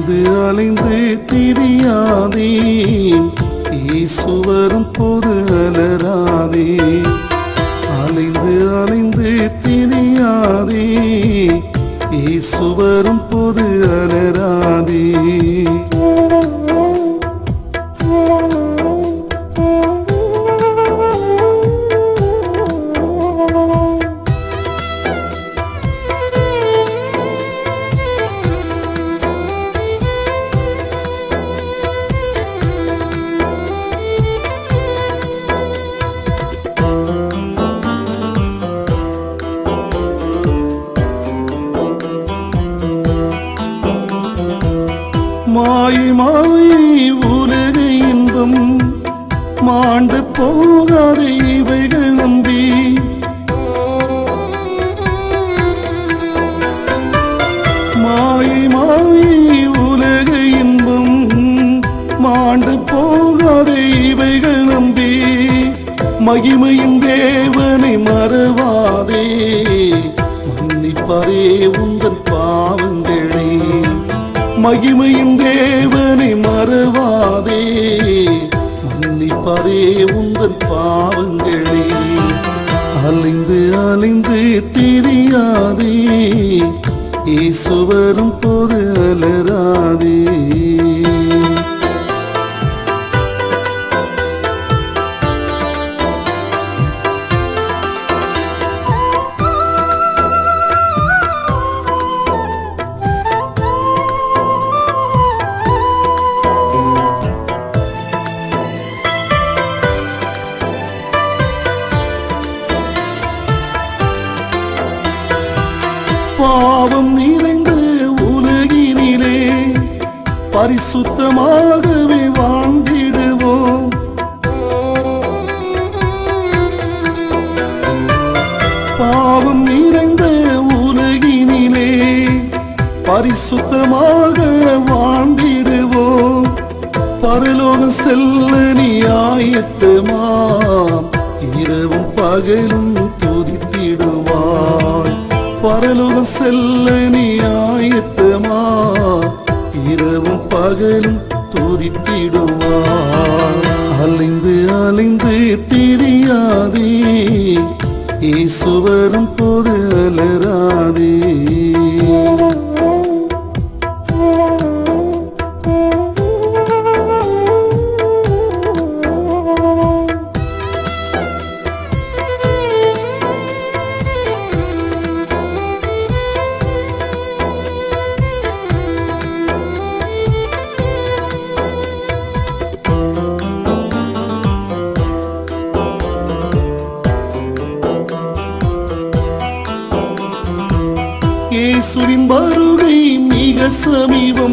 அலைந்து அலைந்து திரியாதே இயேசு வரும் போது அலராதே அலைந்து அலைந்து திரியாதே இயேசு வரும் போது அலராதே மாயை மாயை உலக இன்பம் மாண்டு போகாத இவைகள் நம்பி மாயை மாயை உலக இன்பம் மாண்டு போகாத இவைகள் நம்பி மகிமையின் தேவனை மறவாதே மன்னிப்பாரே உந்தன் பாவங்களே மகிமையின் தேவனை மறவாதே மன்னிப்பாரே உந்தன் பாவங்களே அலைந்து அலைந்து தெரியாதே இயேசு வரும் போது அலராதே பாவம் நிறைந்த உலகினிலே பரிசுத்தமாகவே வாழ்ந்திடுவோம் பாவம் நிறைந்த உலகினிலே பரிசுத்தமாக வாழ்ந்திடுவோம் பரலோகம் செல்ல நீ ஆயத்தமாம் இரவும் பகலும் துதித்திடுவாய் பரலோகம் செல்ல நீ ஆயத்தமா இரவும் பகலும் துதித்திடுவாய் அலைந்து அலைந்து தெரியாதே இயேசு வரும் போது அலராதே இயேசுவின் வருகை மிக சமீபம்